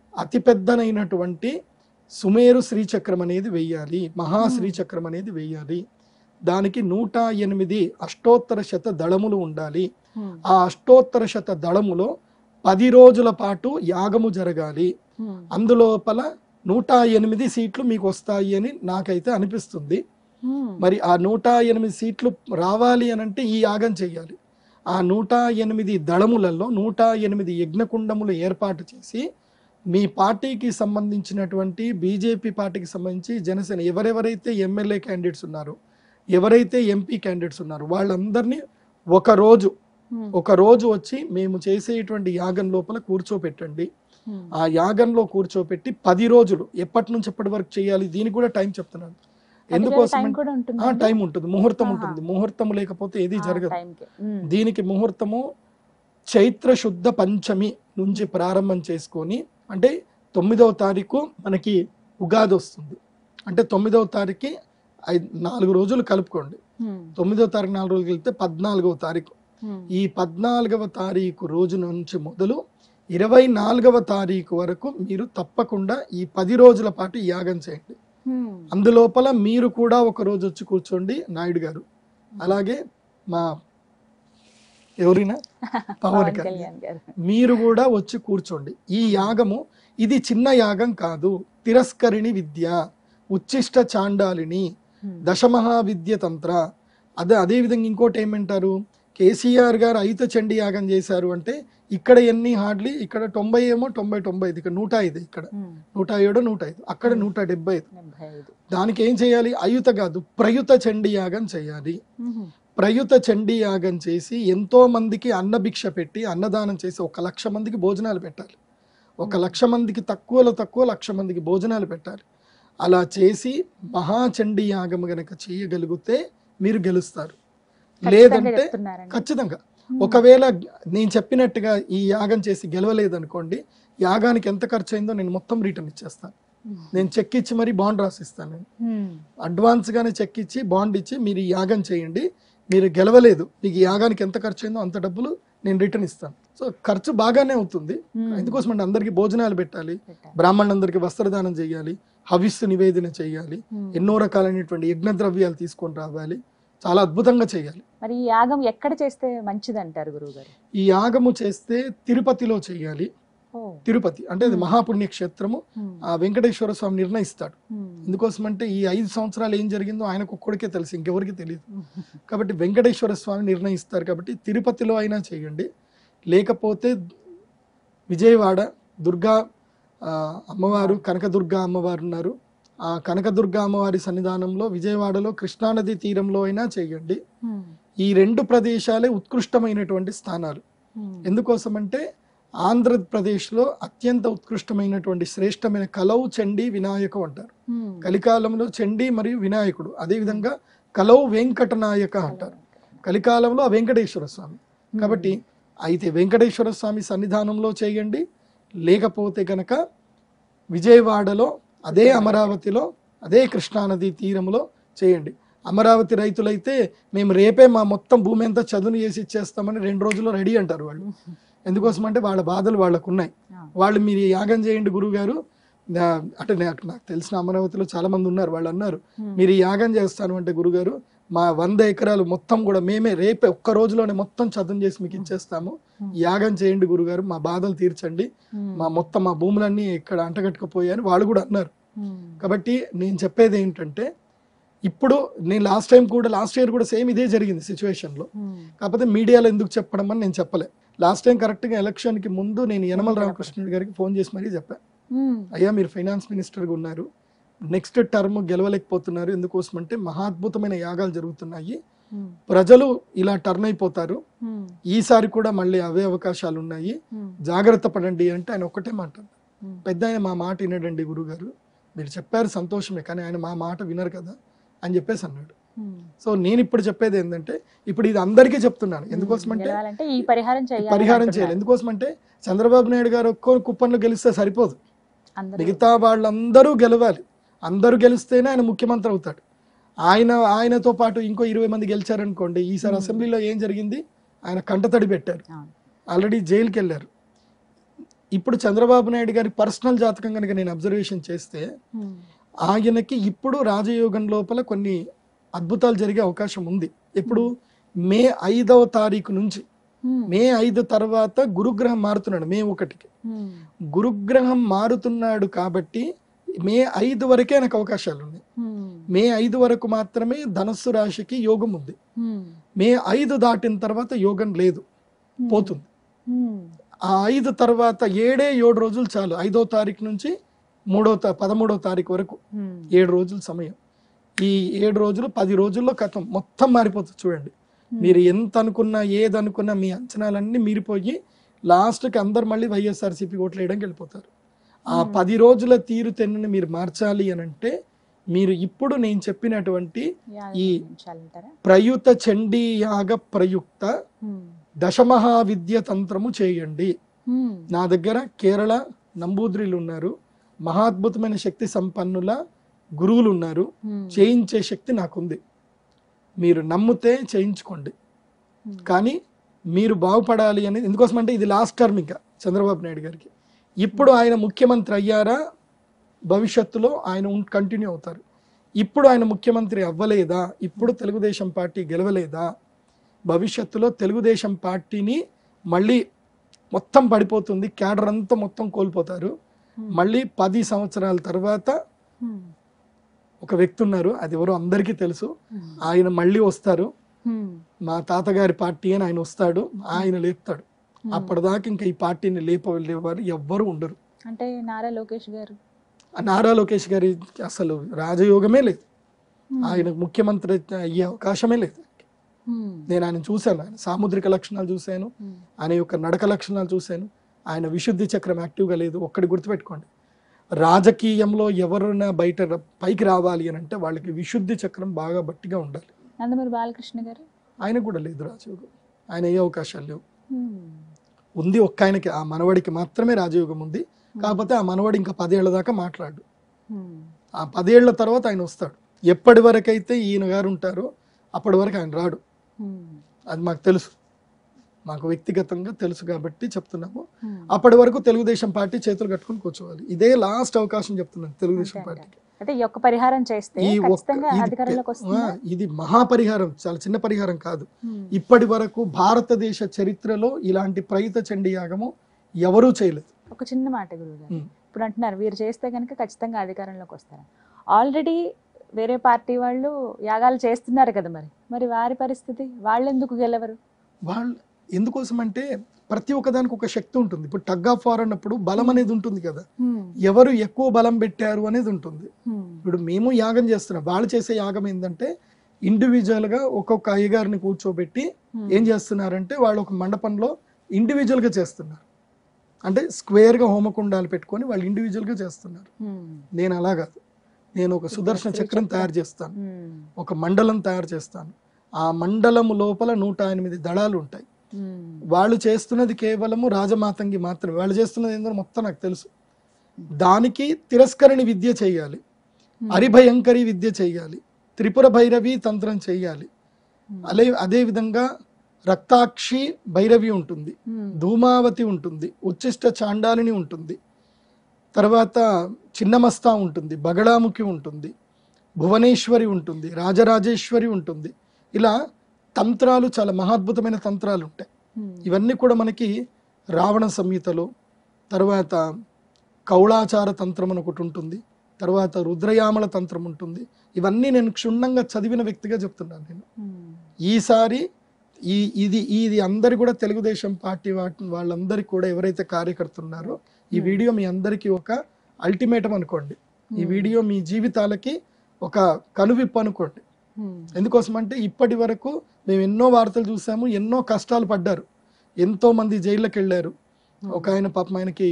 Speaker 3: అతిపెద్దనైనటువంటి సుమేరు శ్రీచక్రం అనేది వెయ్యాలి మహా
Speaker 2: Hmm.
Speaker 3: శ్రీచక్రం అనేది వెయ్యాలి దానికి నూట ఎనిమిది అష్టోత్తర శత దళములు ఉండాలి
Speaker 2: హ్మ్.
Speaker 3: ఆ అష్టోత్తర శత దళములో పది రోజుల పాటు యాగము జరగాలి
Speaker 2: హ్మ్.
Speaker 3: అందులోపల నూట ఎనిమిది సీట్లు మీకు వస్తాయి అని నాకైతే అనిపిస్తుంది
Speaker 2: హ్మ్.
Speaker 3: మరి ఆ నూట ఎనిమిది సీట్లు రావాలి అని అంటే ఈ యాగం చేయాలి ఆ నూట ఎనిమిది దళములలో నూట ఎనిమిది యజ్ఞకుండములు ఏర్పాటు చేసి మీ పార్టీకి సంబంధించినటువంటి బీజేపీ పార్టీకి సంబంధించి జనసేన ఎవరెవరైతే ఎమ్మెల్యే క్యాండిడేట్స్ ఉన్నారో ఎవరైతే ఎంపీ క్యాండిడేట్స్ ఉన్నారో వాళ్ళందరినీ ఒక రోజు
Speaker 2: హ్మ్.
Speaker 3: ఒక రోజు వచ్చి మేము చేసేటువంటి యాగం లోపల కూర్చోపెట్టండి
Speaker 2: హ్మ్.
Speaker 3: ఆ యాగంలో కూర్చోపెట్టి పది రోజులు ఎప్పటి నుంచి ఎప్పటి వరకు చేయాలి దీనికి కూడా టైం చెప్తున్నాను
Speaker 2: అది వేరే
Speaker 3: ఎందుకోసం
Speaker 2: టైం
Speaker 3: అంటే-
Speaker 2: కూడా ఉంటుంది
Speaker 3: ఆ టైం ఉంటుంది ముహూర్తం
Speaker 2: ఆహా.
Speaker 3: ఉంటుంది ముహూర్తం లేకపోతే ఏది జరగదు
Speaker 2: టైంకి హ్మ్.
Speaker 3: దీనికి ముహూర్తము చైత్ర శుద్ధ పంచమి నుంచి ప్రారంభం చేసుకొని అంటే తొమ్మిదవ తారీఖు మనకి ఉగాది వస్తుంది అంటే తొమ్మిదవ తారీఖు ఐదు నాలుగు రోజులు కలుపుకోండి
Speaker 2: ఉమ్,
Speaker 3: తొమ్మిదవ తారీఖు నాలుగు రోజులు వెళ్తే పద్నాలుగవ తారీఖు
Speaker 2: ఉమ్,
Speaker 3: ఈ పద్నాలుగవ తారీఖు రోజు నుంచి మొదలు ఇరవై నాలుగవ తారీఖు వరకు మీరు తప్పకుండా ఈ పది రోజుల పాటు ఈ యాగం చేయండి
Speaker 2: ఉమ్.
Speaker 3: అందులోపల మీరు కూడా ఒక రోజు వచ్చి కూర్చోండి నాయుడు గారు అలాగే మా ఎవరైనా పవన్
Speaker 2: పవన్
Speaker 3: కళ్యాణ్
Speaker 2: కళ్యాణ్ గారు
Speaker 3: మీరు కూడా వచ్చి కూర్చోండి ఈ యాగము ఇది చిన్న యాగం కాదు తిరస్కరిణి విద్య ఉచ్చిష్ట చాండాలిని
Speaker 2: ఉమ్,
Speaker 3: దశమహావిద్య తంత్ర అదే అదేవిధంగా ఇంకోటి ఏమంటారు కేసీఆర్ గారు ఐత చండీ యాగం చేశారు అంటే ఇక్కడ ఎన్ని హార్డ్లీ ఇక్కడ తొంభై ఏమో తొంభై తొంభై ఐదు ఇక్కడ నూట ఐదు ఇక్కడ
Speaker 2: ఉమ్,
Speaker 3: నూట ఏడు నూట ఐదు అక్కడ నూట డెబ్బై ఐదు
Speaker 2: డెబ్బై ఐదు
Speaker 3: దానికి ఏం చేయాలి అయుత కాదు ప్రయుత చండీ యాగం చేయాలి
Speaker 2: ఉమ్,
Speaker 3: ప్రయుత చండీ యాగం చేసి ఎంతో మందికి అన్నభిక్ష పెట్టి అన్నదానం చేసి ఒక లక్ష మందికి భోజనాలు పెట్టాలి ఒక లక్ష మందికి తక్కువలో తక్కువ లక్ష మందికి భోజనాలు పెట్టాలి అలా చేసి మహాచండీ యాగం గనక చేయగలిగితే మీరు గెలుస్తారు
Speaker 2: ఖచ్చితంగా
Speaker 3: లేదంటే
Speaker 2: చెప్తున్నారండి.
Speaker 3: ఖచ్చితంగా
Speaker 2: ఉమ్,
Speaker 3: ఒకవేళ నేను చెప్పినట్టుగా ఈ యాగం చేసి గెలవలేదనుకోండి యాగానికి ఎంత ఖర్చు అయిందో నేను మొత్తం రిటర్న్ ఇచ్చేస్తాను
Speaker 2: ఉమ్,
Speaker 3: నేను చెక్ ఇచ్చి మరి బాండ్ రాసిస్తాను నేను
Speaker 2: ఉమ్,
Speaker 3: అడ్వాన్స్గానే చెక్ ఇచ్చి బాండ్ ఇచ్చి మీరు ఈ యాగం చేయండి మీరు గెలవలేదు మీకు ఈ యాగానికి ఎంత ఖర్చు అయిందో అంత డబ్బులు నేను రిటర్న్ ఇస్తాను సో ఖర్చు బాగానే అవుతుంది
Speaker 2: ఉమ్,
Speaker 3: ఎందుకోసం అంటే అందరికీ భోజనాలు పెట్టాలి
Speaker 2: పెట్టాలి.
Speaker 3: బ్రాహ్మణులందరికీ వస్త్రదానం చేయాలి హవిస్సు నివేదన చేయాలి
Speaker 2: ఉమ్.
Speaker 3: ఎన్నో రకాలైనటువంటి యజ్ఞ ద్రవ్యాలు తీసుకొని రావాలి చాలా అద్భుతంగా చేయాలి
Speaker 2: మరి ఈ యాగం ఎక్కడ చేస్తే మంచిది అంటారు గురువు గారు
Speaker 3: ఈ యాగము చేస్తే తిరుపతిలో చేయాలి
Speaker 2: ఓ,
Speaker 3: తిరుపతి అంటే అది
Speaker 2: Hmm.
Speaker 3: మహాపుణ్య క్షేత్రము
Speaker 2: ఉమ్,
Speaker 3: ఆ వెంకటేశ్వర స్వామి నిర్ణయిస్తాడు
Speaker 2: ఉమ్,
Speaker 3: ఎందుకోసం అంటే ఈ ఐదు సంవత్సరాలు ఏం జరిగిందో ఆయనకు ఒక్కడికే తెలుసు ఇంకెవరికి తెలియదు
Speaker 2: ఉమ్,
Speaker 3: కాబట్టి వెంకటేశ్వర స్వామి నిర్ణయిస్తారు కాబట్టి తిరుపతిలో అయినా చేయండి లేకపోతే విజయవాడ దుర్గా ఆ, అమ్మవారు కనకదుర్గ అమ్మవారు ఉన్నారు ఆ కనకదుర్గ అమ్మవారి సన్నిధానంలో విజయవాడలో కృష్ణానది తీరంలో అయినా చేయండి
Speaker 2: ఉమ్,
Speaker 3: ఈ రెండు ప్రదేశాలే ఉత్కృష్టమైనటువంటి స్థానాలు
Speaker 2: ఉమ్,
Speaker 3: ఎందుకోసం అంటే ఆంధ్రప్రదేశ్లో అత్యంత ఉత్కృష్టమైనటువంటి శ్రేష్టమైన కలవు చండీ వినాయకు అంటారు
Speaker 2: ఉమ్.
Speaker 3: కలికాలంలో చండీ మరియు వినాయకుడు అదేవిధంగా కలవు వెంకటనాయక అంటారు కలికాలంలో ఆ వెంకటేశ్వర స్వామి కాబట్టి అయితే వెంకటేశ్వర స్వామి సన్నిధానంలో చేయండి లేకపోతే గనక విజయవాడలో అదే అమరావతిలో అదే కృష్ణానది తీరంలో చేయండి అమరావతి రైతులైతే మేము రేపే మా మొత్తం భూమి అంతా చదును చేసి ఇచ్చేస్తామని రెండు రోజుల్లో రెడీ అంటారు వాళ్ళు ఎందుకోసం అంటే వాళ్ళ బాధలు వాళ్ళకు ఉన్నాయి
Speaker 2: ఆ.
Speaker 3: వాళ్ళు మీరు ఈ యాగం చేయండి గురువు గారు అంటే నాకు నాకు తెలిసిన అమరావతిలో చాలా మంది ఉన్నారు వాళ్ళు అన్నారు
Speaker 2: ఉమ్,
Speaker 3: మీరు ఈ యాగం చేస్తాను అంటే గురుగారు మా వంద ఎకరాలు మొత్తం కూడా మేమే రేపే ఒక్క రోజులోనే మొత్తం చదును చేసి మీకు ఇచ్చేస్తాము
Speaker 2: ఉమ్,
Speaker 3: ఈ యాగం చేయండి గురుగారు మా బాధలు తీర్చండి
Speaker 2: ఉమ్,
Speaker 3: మా మొత్తం మా భూములన్నీ ఇక్కడ అంటగట్టుకుపోయాయని వాళ్ళు కూడా అన్నారు
Speaker 2: ఉమ్,
Speaker 3: కాబట్టి నేను చెప్పేది ఏంటంటే ఇప్పుడు నేను లాస్ట్ టైం కూడా లాస్ట్ ఇయర్ కూడా సేమ్ ఇదే జరిగింది సిచ్యువేషన్లో
Speaker 2: ఉమ్,
Speaker 3: కాకపోతే మీడియాలో ఎందుకు చెప్పడం అని నేను చెప్పలే లాస్ట్ టైం కరెక్ట్గా ఎలక్షన్కి ముందు నేను యనమల రామకృష్ణుడి గారికి ఫోన్ చేసి మరీ చెప్పాను
Speaker 2: ఉమ్,
Speaker 3: అయ్యా మీరు ఫైనాన్స్ మినిస్టర్గా ఉన్నారు నెక్స్ట్ టర్మ్ గెలవలేకపోతున్నారు ఎందుకోసం అంటే మహాద్భుతమైన యాగాలు జరుగుతున్నాయి
Speaker 2: ఉమ్,
Speaker 3: ప్రజలు ఇలా టర్న్ అయిపోతారు
Speaker 2: ఉమ్,
Speaker 3: ఈసారి కూడా మళ్ళీ అవే అవకాశాలు ఉన్నాయి
Speaker 2: ఉమ్,
Speaker 3: జాగ్రత్త పడండి అంటే ఆయన ఒక్కటే మాట
Speaker 2: ఉమ్,
Speaker 3: పెద్ద ఆయన మా మాట వినడండి గురుగారు మీరు చెప్పారు సంతోషమే కానీ ఆయన మా మాట వినరు కదా అని చెప్పేసి అన్నాడు
Speaker 2: ఉమ్.
Speaker 3: సో నేను ఇప్పుడు చెప్పేది ఏంటంటే ఇప్పుడు ఇది అందరికీ చెప్తున్నాను ఎందుకోసం అంటే
Speaker 2: గెలవాలంటే ఈ పరిహారం చేయాలి
Speaker 3: పరిహారం
Speaker 2: అంటున్నారు.
Speaker 3: చేయాలి ఎందుకోసం అంటే చంద్రబాబు నాయుడు గారు ఒక్కో కుప్పంలో గెలిస్తే సరిపోదు
Speaker 2: అందరూ
Speaker 3: మిగతా వాళ్ళందరూ గెలవాలి అందరూ గెలిస్తేనే ఆయన ముఖ్యమంత్రి అవుతాడు ఆయన ఆయనతో పాటు ఇంకో ఇరవై మంది గెలిచారనుకోండి ఈసారి
Speaker 2: Hmm.
Speaker 3: అసెంబ్లీలో ఏం జరిగింది ఆయన కంటతడి పెట్టారు
Speaker 2: అవును.
Speaker 3: ఆల్రెడీ జైలుకి వెళ్ళారు ఇప్పుడు చంద్రబాబు నాయుడు గారి పర్సనల్ జాతకం కనుక నేను అబ్జర్వేషన్ చేస్తే
Speaker 2: ఉమ్,
Speaker 3: ఆయనకి ఇప్పుడు రాజయోగం లోపల కొన్ని అద్భుతాలు జరిగే అవకాశం ఉంది ఇప్పుడు మే ఐదవ తారీఖు నుంచి
Speaker 2: ఉమ్,
Speaker 3: మే ఐదు తర్వాత గురుగ్రహం మారుతున్నాడు మే ఒకటికి
Speaker 2: ఉమ్,
Speaker 3: గురుగ్రహం మారుతున్నాడు కాబట్టి మే ఐదు వరకే నాకు అవకాశాలు ఉన్నాయి
Speaker 2: ఉమ్,
Speaker 3: మే ఐదు వరకు మాత్రమే ధనస్సు రాశికి యోగం ఉంది
Speaker 2: ఉమ్,
Speaker 3: మే ఐదు దాటిన తర్వాత యోగం లేదు
Speaker 2: ఉమ్,
Speaker 3: పోతుంది
Speaker 2: ఉమ్,
Speaker 3: ఆ ఐదు తర్వాత ఏడే ఏడు రోజులు చాలు ఐదో తారీఖు నుంచి మూడో తా పదమూడో తారీఖు వరకు
Speaker 2: ఉమ్,
Speaker 3: ఏడు రోజుల సమయం ఈ ఏడు రోజులు పది రోజుల్లో కథం మొత్తం మారిపోతుంది చూడండి
Speaker 2: ఉమ్,
Speaker 3: మీరు ఎంత అనుకున్నా ఏది అనుకున్నా మీ అంచనాలన్నీ మీరిపోయి లాస్ట్కి అందరు మళ్ళీ వైఎస్ఆర్సీపీ ఓట్లు వేయడానికి వెళ్ళిపోతారు ఆ
Speaker 2: Hmm.
Speaker 3: పది రోజుల తీరు తెన్నుని మీరు మార్చాలి అని అంటే మీరు ఇప్పుడు నేను చెప్పినటువంటి
Speaker 2: యాభై
Speaker 3: ఈ-
Speaker 2: నిమిషాలంటారా
Speaker 3: ప్రయుత చండీ యాగ ప్రయుక్త
Speaker 2: ఉమ్,
Speaker 3: దశమహావిద్య తంత్రము చేయండి
Speaker 2: ఉమ్,
Speaker 3: నా దగ్గర కేరళ నంబూద్రిలు ఉన్నారు మహాద్భుతమైన శక్తి సంపన్నుల గురువులు ఉన్నారు
Speaker 2: ఉమ్,
Speaker 3: చేయించే శక్తి నాకుంది మీరు నమ్మితే చేయించుకోండి
Speaker 2: ఉమ్,
Speaker 3: కానీ మీరు బాగుపడాలి అనేది ఎందుకోసం అంటే ఇది లాస్ట్ టర్మ్ ఇంకా చంద్రబాబు నాయుడు గారికి ఇప్పుడు ఆయన ముఖ్యమంత్రి అయ్యారా భవిష్యత్తులో ఆయన కంటిన్యూ అవుతారు ఇప్పుడు ఆయన ముఖ్యమంత్రి అవ్వలేదా ఇప్పుడు తెలుగుదేశం పార్టీ గెలవలేదా భవిష్యత్తులో తెలుగుదేశం పార్టీని మళ్ళీ మొత్తం పడిపోతుంది క్యాడర్ అంతా మొత్తం కోల్పోతారు
Speaker 2: ఉమ్,
Speaker 3: మళ్ళీ పది సంవత్సరాల తర్వాత
Speaker 2: ఉమ్,
Speaker 3: ఒక వ్యక్తి ఉన్నారు అది ఎవరో అందరికీ తెలుసు
Speaker 2: ఉమ్,
Speaker 3: ఆయన మళ్ళీ వస్తారు
Speaker 2: ఉమ్,
Speaker 3: మా తాతగారి పార్టీ అని ఆయన వస్తాడు ఆయన లేపుతాడు
Speaker 2: ఉమ్.
Speaker 3: అప్పటిదాకా ఇంకా ఈ పార్టీని లేపలేవారు ఎవ్వరు ఉండరు
Speaker 2: అంటే నారా లోకేష్ గారు
Speaker 3: ఆ నారా లోకేష్ గారి అసలు రాజయోగమే లేదు
Speaker 2: ఉమ్,
Speaker 3: ఆయన ముఖ్యమంత్రి అయ్యే అవకాశమే లేదు
Speaker 2: ఉమ్,
Speaker 3: నేను ఆయన చూశాను ఆయన సాముద్రిక లక్షణాలు చూశాను
Speaker 2: ఉమ్,
Speaker 3: ఆయన యొక్క నడక లక్షణాలు చూశాను ఆయన విశుద్ధి చక్రం యాక్టివ్గా లేదు ఒక్కటి గుర్తుపెట్టుకోండి రాజకీయంలో ఎవరైనా బయట ర- పైకి రావాలి అని అంటే వాళ్ళకి విశుద్ధి చక్రం బాగా బట్టిగా ఉండాలి
Speaker 2: నందమూరి బాలకృష్ణ గారు
Speaker 3: ఆయన కూడా లేదు రాజయోగం ఆయన ఏ అవకాశాలు లేవు
Speaker 2: ఉమ్,
Speaker 3: ఉంది ఒక్క ఆయనకి ఆ మనవడికి మాత్రమే రాజయోగం ఉంది కాకపోతే ఆ మనవడు ఇంకా పదేళ్ల దాకా మాట్లాడు
Speaker 2: ఉమ్,
Speaker 3: ఆ పదేళ్ల తర్వాత ఆయన వస్తాడు ఎప్పటి వరకైతే ఈయన గారు ఉంటారో అప్పటి వరకు ఆయన రాడు
Speaker 2: ఉమ్,
Speaker 3: అది మాకు తెలుసు మాకు వ్యక్తిగతంగా తెలుసు కాబట్టి చెప్తున్నాము
Speaker 2: ఉమ్.
Speaker 3: అప్పటి వరకు తెలుగుదేశం పార్టీ చేతులు కట్టుకుని కూర్చోవాలి ఇదే లాస్ట్ అవకాశం చెప్తున్నాను తెలుగుదేశం
Speaker 2: అంతే
Speaker 3: పార్టీకి
Speaker 2: అంటే ఈ ఒక్క పరిహారం చేస్తే
Speaker 3: ఈ ఒక్క
Speaker 2: ఖచ్చితంగా
Speaker 3: ఇది
Speaker 2: అధికారంలోకి
Speaker 3: పె-
Speaker 2: వస్తుందా
Speaker 3: ఆ, ఇది మహాపరిహారం చాలా చిన్న పరిహారం కాదు
Speaker 2: ఉమ్,
Speaker 3: ఇప్పటి వరకు భారతదేశ చరిత్రలో ఇలాంటి ప్రయిత చండీ యాగము ఎవరూ చేయలేదు
Speaker 2: ఒక చిన్న మాట గురువు గారు
Speaker 3: ఉమ్.
Speaker 2: ఇప్పుడు అంటున్నారు వీరు చేస్తే కనుక ఖచ్చితంగా అధికారంలోకి వస్తారు ఆల్రెడీ వేరే పార్టీ వాళ్ళు యాగాలు చేస్తున్నారు కదా మరి మరి వారి పరిస్థితి వాళ్ళు ఎందుకు గెలవరు
Speaker 3: వాళ్ళు ఎందుకోసం అంటే ప్రతి ఒక్కదానికి ఒక శక్తి ఉంటుంది ఇప్పుడు టగ్ ఆఫ్ వార్ అన్నప్పుడు బలం అనేది ఉంటుంది కదా
Speaker 2: ఉమ్,
Speaker 3: ఎవరు ఎక్కువ బలం పెట్టారు అనేది ఉంటుంది
Speaker 2: ఉమ్,
Speaker 3: ఇప్పుడు మేము యాగం చేస్తున్నాం వాళ్ళు చేసే యాగం ఏంటంటే ఇండివిజువల్ గా ఒక్కొక్క అయ్యగారిని కూర్చోబెట్టి
Speaker 2: ఉమ్,
Speaker 3: ఏం చేస్తున్నారంటే వాళ్ళు ఒక మండపంలో ఇండివిజువల్ గా చేస్తున్నారు అంటే స్క్వేర్ గా హోమకుండాలు పెట్టుకొని వాళ్ళు ఇండివిజువల్ గా చేస్తున్నారు
Speaker 2: ఉమ్,
Speaker 3: నేను అలా కాదు నేను ఒక సుదర్శన
Speaker 2: శ్రీ
Speaker 3: చక్రం
Speaker 2: చక్రం.
Speaker 3: తయారు చేస్తాను
Speaker 2: ఉమ్,
Speaker 3: ఒక మండలం తయారు చేస్తాను ఆ మండలము లోపల నూట ఎనిమిది దళాలు ఉంటాయి
Speaker 2: ఉమ్,
Speaker 3: వాళ్ళు చేస్తున్నది కేవలము రాజమాతంగి మాత్రమే వాళ్ళు చేస్తున్నది ఏంటో మొత్తం నాకు తెలుసు దానికి తిరస్కరణి విద్య చేయాలి
Speaker 2: ఉమ్,
Speaker 3: హరిభయంకరి విద్య చేయాలి త్రిపుర భైరవి తంత్రం చేయాలి
Speaker 2: ఉమ్,
Speaker 3: అలే అదే విధంగా రక్తాక్షి భైరవి ఉంటుంది
Speaker 2: ఉమ్,
Speaker 3: ధూమావతి ఉంటుంది ఉచ్చిష్ట చాండాలిని ఉంటుంది తర్వాత చిన్నమస్తా ఉంటుంది బగడాముఖి ఉంటుంది భువనేశ్వరి ఉంటుంది రాజరాజేశ్వరి ఉంటుంది ఇలా తంత్రాలు చాలా మహాద్భుతమైన తంత్రాలు ఉంటాయి
Speaker 2: ఉమ్,
Speaker 3: ఇవన్నీ కూడా మనకి రావణ సంహితలో తర్వాత కౌళాచార తంత్రం అని ఒకటి ఉంటుంది తర్వాత రుద్రయామల తంత్రం ఉంటుంది ఇవన్నీ నేను క్షుణ్ణంగా చదివిన వ్యక్తిగా చెప్తున్నాను నేను
Speaker 2: ఉమ్,
Speaker 3: ఈసారి ఈ ఇది ఇది అందరి కూడా తెలుగుదేశం పార్టీ వా- వాళ్ళందరికీ కూడా ఎవరైతే కార్యకర్తలు ఉన్నారో ఈ
Speaker 2: Hmm.
Speaker 3: వీడియో మీ అందరికీ ఒక అల్టిమేటం అనుకోండి ఈ
Speaker 2: ఉమ్,
Speaker 3: వీడియో మీ జీవితాలకి ఒక కనువిప్పు అనుకోండి
Speaker 2: ఉమ్,
Speaker 3: ఎందుకోసం అంటే ఇప్పటి వరకు మేము ఎన్నో వార్తలు చూసాము ఎన్నో కష్టాలు పడ్డారు ఎంతో మంది జైళ్ళకి వెళ్ళారు
Speaker 2: ఉమ్,
Speaker 3: ఒక ఆయన పాపం ఆయనకి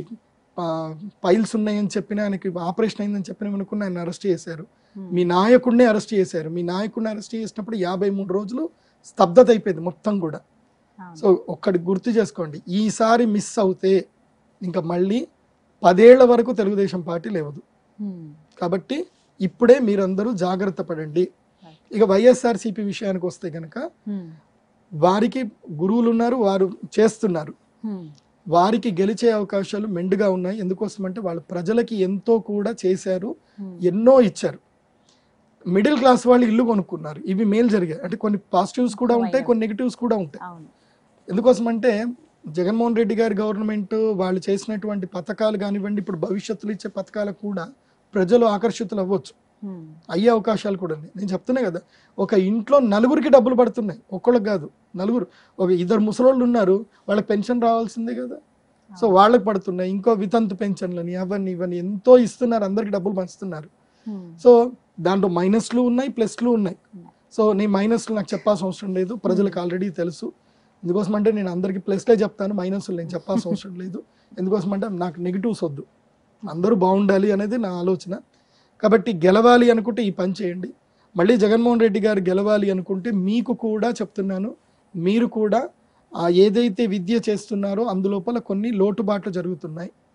Speaker 3: పైల్స్ ఉన్నాయని చెప్పిన ఆయనకి ఆపరేషన్ అయిందని చెప్పిన అనుకున్న ఆయన అరెస్ట్ చేశారు
Speaker 2: ఉమ్,
Speaker 3: మీ నాయకుడినే అరెస్ట్ చేశారు మీ నాయకుడిని అరెస్ట్ చేసినప్పుడు యాభై మూడు రోజులు స్తబ్దత అయిపోయింది మొత్తం కూడా
Speaker 2: అవును.
Speaker 3: సో ఒక్కటి గుర్తు చేసుకోండి ఈసారి మిస్ అవుతే ఇంకా మళ్ళీ పదేళ్ల వరకు తెలుగుదేశం పార్టీ లేవదు
Speaker 2: ఉమ్,
Speaker 3: కాబట్టి ఇప్పుడే మీరందరూ జాగ్రత్త పడండి ఇక వైఎస్ఆర్సీపీ విషయానికి వస్తే కనుక
Speaker 2: ఉమ్,
Speaker 3: వారికి గురువులు ఉన్నారు వారు చేస్తున్నారు
Speaker 2: ఉమ్,
Speaker 3: వారికి గెలిచే అవకాశాలు మెండుగా ఉన్నాయి ఎందుకోసం అంటే వాళ్ళు ప్రజలకి ఎంతో కూడా చేశారు
Speaker 2: ఉమ్,
Speaker 3: ఎన్నో ఇచ్చారు మిడిల్ క్లాస్ వాళ్ళు ఇల్లు కొనుక్కున్నారు ఇవి మేలు జరిగాయి అంటే కొన్ని పాజిటివ్స్ కూడా ఉంటాయి కొన్ని నెగిటివ్స్ కూడా ఉంటాయి
Speaker 2: అవును
Speaker 3: ఎందుకోసం అంటే జగన్మోహన్ రెడ్డి గారి గవర్నమెంట్ వాళ్ళు చేసినటువంటి పథకాలు కానివ్వండి ఇప్పుడు భవిష్యత్తులో ఇచ్చే పథకాలకు కూడా ప్రజలు ఆకర్షితులు అవ్వచ్చు
Speaker 2: ఉమ్,
Speaker 3: అయ్యే అవకాశాలు కూడా ఉన్నాయి నేను చెప్తున్నా కదా ఒక ఇంట్లో నలుగురికి డబ్బులు పడుతున్నాయి ఒక్కళ్ళకి కాదు నలుగురు ఒక ఇద్దరు ముసలోళ్ళు ఉన్నారు వాళ్ళకి పెన్షన్ రావాల్సిందే కదా సో వాళ్ళకి పడుతున్నాయి ఇంకో వితంతు పెన్షన్లని అవన్నీ ఇవన్నీ ఎంతో ఇస్తున్నారు అందరికి డబ్బులు పంచుతున్నారు
Speaker 2: ఉమ్,
Speaker 3: సో దాంట్లో మైనస్లు ఉన్నాయి ప్లస్లు ఉన్నాయి
Speaker 2: ఉన్నాయి.
Speaker 3: సో నీ మైనస్లు నాకు చెప్పాల్సిన అవసరం లేదు ప్రజలకు ఆల్రెడీ తెలుసు ఎందుకోసం అంటే నేను అందరికీ ప్లస్లే చెప్తాను మైనస్లు నేను చెప్పాల్సిన అవసరం లేదు ఎందుకోసం అంటే నాకు నెగిటివ్స్ వద్దు అందరూ బాగుండాలి అనేది నా ఆలోచన కాబట్టి గెలవాలి అనుకుంటే ఈ పని చేయండి మళ్ళీ జగన్మోహన్ రెడ్డి గారు గెలవాలి అనుకుంటే మీకు కూడా చెప్తున్నాను మీరు కూడా ఆ ఏదైతే విద్య చేస్తున్నారో అందులోపల కొన్ని లోటుబాట్లు జరుగుతున్నాయి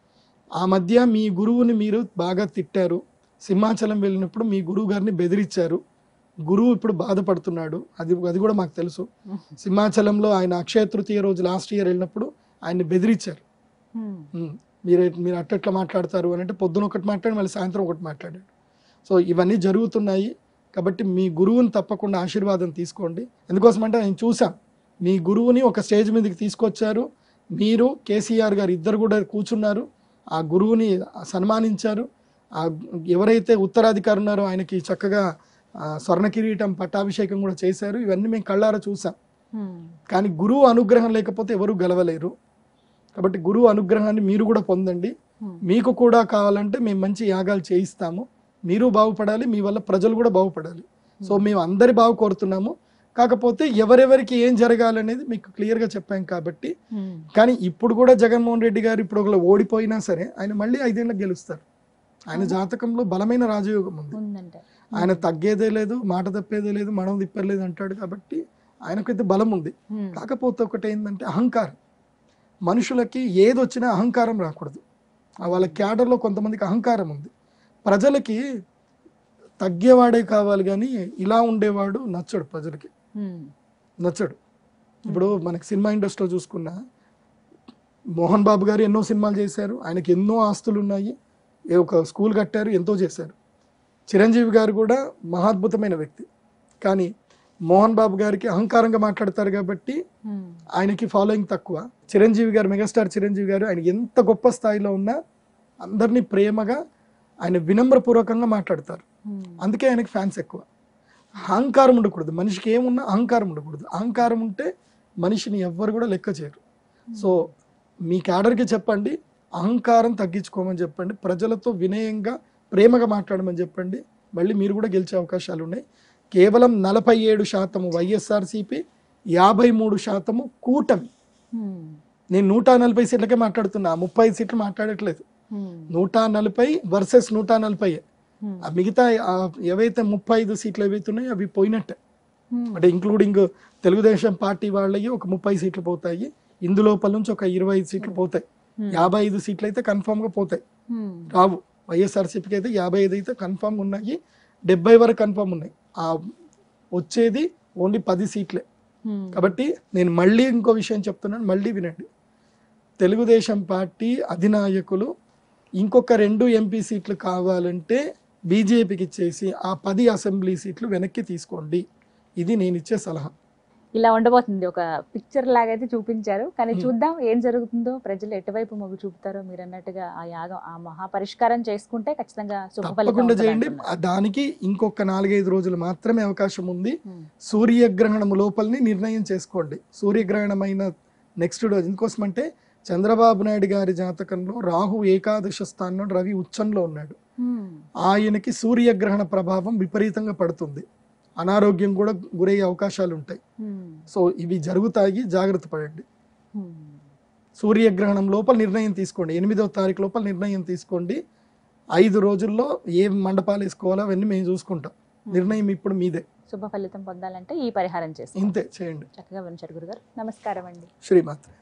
Speaker 3: ఆ మధ్య మీ గురువుని మీరు బాగా తిట్టారు సింహాచలం వెళ్ళినప్పుడు మీ గురువు గారిని బెదిరించారు గురువు ఇప్పుడు బాధపడుతున్నాడు అది అది కూడా మాకు తెలుసు సింహాచలంలో ఆయన అక్షయ తృతీయ రోజు లాస్ట్ ఇయర్ వెళ్ళినప్పుడు ఆయన్ని బెదిరించారు
Speaker 2: ఉమ్,
Speaker 3: ఉమ్, మీరు మీరు అట్టట్లా మాట్లాడతారు అని అంటే పొద్దున ఒకటి మాట్లాడి మళ్ళీ సాయంత్రం ఒకటి మాట్లాడాడు సో ఇవన్నీ జరుగుతున్నాయి కాబట్టి మీ గురువుని తప్పకుండా ఆశీర్వాదం తీసుకోండి ఎందుకోసం అంటే నేను చూసాం మీ గురువుని ఒక స్టేజ్ మీదకి తీసుకొచ్చారు మీరు కేసీఆర్ గారు ఇద్దరు కూడా కూర్చున్నారు ఆ గురువుని సన్మానించారు ఆ ఎవరైతే ఉత్తరాధికారి ఉన్నారో ఆయనకి చక్కగా ఆ, స్వర్ణ కిరీటం పట్టాభిషేకం కూడా చేశారు ఇవన్నీ మేము కళ్ళారా చూసాం
Speaker 2: ఉమ్,
Speaker 3: కానీ గురువు అనుగ్రహం లేకపోతే ఎవరు గెలవలేరు కాబట్టి గురువు అనుగ్రహాన్ని మీరు కూడా పొందండి
Speaker 2: ఉమ్.
Speaker 3: మీకు కూడా కావాలంటే మేము మంచి యాగాలు చేయిస్తాము మీరు బాగుపడాలి మీ వల్ల ప్రజలు కూడా బాగుపడాలి సో మేము అందరి బాగు కోరుతున్నాము కాకపోతే ఎవరెవరికి ఏం జరగాలనేది మీకు క్లియర్గా చెప్పాం కాబట్టి
Speaker 2: ఉమ్,
Speaker 3: కానీ ఇప్పుడు కూడా జగన్మోహన్ రెడ్డి గారు ఇప్పుడు ఒకవేళ ఓడిపోయినా సరే ఆయన మళ్ళీ ఐదేళ్ళకి గెలుస్తారు ఆయన జాతకంలో బలమైన రాజయోగం ఉంది
Speaker 2: ఉందంటే
Speaker 3: ఆయన తగ్గేదే లేదు మాట తప్పేదే లేదు మనం తిప్పలేదు అంటాడు కాబట్టి ఆయనకైతే బలం ఉంది
Speaker 2: ఉమ్,
Speaker 3: కాకపోతే ఒకటి ఏంటంటే అహంకారం మనుషులకి ఏది వచ్చినా అహంకారం రాకూడదు ఆ వాళ్ళ క్యాడర్లో కొంతమందికి అహంకారం ఉంది ప్రజలకి తగ్గేవాడే కావాలి కానీ ఇలా ఉండేవాడు నచ్చడు ప్రజలకి
Speaker 2: ఉమ్,
Speaker 3: నచ్చడు ఇప్పుడు మనకి సినిమా ఇండస్ట్రీలో చూసుకున్నా మోహన్ బాబు గారు ఎన్నో సినిమాలు చేశారు ఆయనకి ఎన్నో ఆస్తులు ఉన్నాయి ఏ ఒక స్కూల్ కట్టారు ఎంతో చేశారు చిరంజీవి గారు కూడా మహాద్భుతమైన వ్యక్తి కానీ మోహన్ బాబు గారికి అహంకారంగా మాట్లాడతారు కాబట్టి
Speaker 2: ఉమ్,
Speaker 3: ఆయనకి ఫాలోయింగ్ తక్కువ చిరంజీవి గారు మెగాస్టార్ చిరంజీవి గారు ఆయన ఎంత గొప్ప స్థాయిలో ఉన్నా అందరినీ ప్రేమగా ఆయన వినమ్రపూర్వకంగా మాట్లాడతారు
Speaker 2: ఉమ్,
Speaker 3: అందుకే ఆయనకి ఫ్యాన్స్ ఎక్కువ అహంకారం ఉండకూడదు మనిషికి ఏమున్నా అహంకారం ఉండకూడదు అహంకారం ఉంటే మనిషిని ఎవ్వరు కూడా లెక్క చేయరు సో మీ క్యాడర్కి చెప్పండి అహంకారం తగ్గించుకోమని చెప్పండి ప్రజలతో వినయంగా ప్రేమగా మాట్లాడమని చెప్పండి మళ్ళీ మీరు కూడా గెలిచే అవకాశాలు ఉన్నాయి కేవలం నలభై ఏడు శాతము వైఎస్ఆర్సీపీ యాభై మూడు శాతము కూటమి
Speaker 2: ఉమ్,
Speaker 3: నేను నూట నలభై సీట్లకే మాట్లాడుతున్నా ముప్పై ఐదు సీట్లు మాట్లాడట్లేదు
Speaker 2: ఉమ్,
Speaker 3: నూట నలభై వర్సెస్ నూట నలభై
Speaker 2: ఉమ్,
Speaker 3: ఆ మిగతా ఆ ఏవైతే ముప్పై ఐదు సీట్లు ఏవైతే ఉన్నాయో అవి పోయినట్టే
Speaker 2: ఉమ్,
Speaker 3: అంటే ఇంక్లూడింగ్ తెలుగుదేశం పార్టీ వాళ్ళకి ఒక ముప్పై సీట్లు పోతాయి ఇందులోపల నుంచి ఒక ఇరవై ఐదు సీట్లు పోతాయి
Speaker 2: ఉమ్,
Speaker 3: యాభై ఐదు సీట్లు అయితే కన్ఫామ్గా పోతాయి
Speaker 2: ఉమ్,
Speaker 3: రావు వైఎస్ఆర్సీపీకి అయితే యాభై ఐదు అయితే కన్ఫామ్ ఉన్నాయి డెబ్బై వరకు కన్ఫామ్ ఉన్నాయి ఆ వచ్చేది ఓన్లీ పది సీట్లే
Speaker 2: ఉమ్,
Speaker 3: కాబట్టి నేను మళ్ళీ ఇంకో విషయం చెప్తున్నాను మళ్ళీ వినండి తెలుగుదేశం పార్టీ అధినాయకులు ఇంకొక రెండు ఎంపీ సీట్లు కావాలంటే బీజేపీకి ఇచ్చేసి ఆ పది అసెంబ్లీ సీట్లు వెనక్కి తీసుకోండి ఇది నేను ఇచ్చే సలహా
Speaker 2: ఇలా ఉండబోతుంది ఒక పిక్చర్ లాగైతే చూపించారు కానీ
Speaker 3: Hmm.
Speaker 2: చూద్దాం ఏం జరుగుతుందో ప్రజలు ఎటువైపు మొగ్గు చూపుతారో మీరు అన్నట్టుగా ఆ యాగం ఆ మహాపరిష్కారం చేసుకుంటే ఖచ్చితంగా శుభ ఫలితం
Speaker 3: తప్పకుండా
Speaker 2: ఉంటుంది
Speaker 3: చేయండి
Speaker 2: అంటున్నారు.
Speaker 3: ఆ దానికి ఇంకొక నాలుగైదు రోజులు మాత్రమే అవకాశం ఉంది
Speaker 2: Hmm.
Speaker 3: సూర్యగ్రహణం లోపలిని నిర్ణయం చేసుకోండి సూర్యగ్రహణం అయిన నెక్స్ట్ రోజు ఎందుకోసం అంటే చంద్రబాబు నాయుడు గారి జాతకంలో రాహు ఏకాదశ స్థానంలో రవి ఉచ్చంలో ఉన్నాడు
Speaker 2: Hmm.
Speaker 3: ఆయనకి సూర్యగ్రహణ ప్రభావం విపరీతంగా పడుతుంది అనారోగ్యం కూడా గురయ్యే అవకాశాలు ఉంటాయి
Speaker 2: Hmm.
Speaker 3: సో ఇవి జరుగుతాయి జాగ్రత్త పడండి
Speaker 2: Hmm.
Speaker 3: సూర్యగ్రహణం లోపల నిర్ణయం తీసుకోండి ఎనిమిదవ తారీఖు లోపల నిర్ణయం తీసుకోండి ఐదు రోజుల్లో ఏ మండపాలు వేసుకోవాలో అవన్నీ మేము చూసుకుంటాం నిర్ణయం ఇప్పుడు మీదే
Speaker 2: శుభ ఫలితం పొందాలంటే ఈ పరిహారం చేస్తాం
Speaker 3: ఇంతే చేయండి
Speaker 2: చక్కగా వినిచారు గురుగారు నమస్కారం అండి
Speaker 3: శ్రీమాత్రే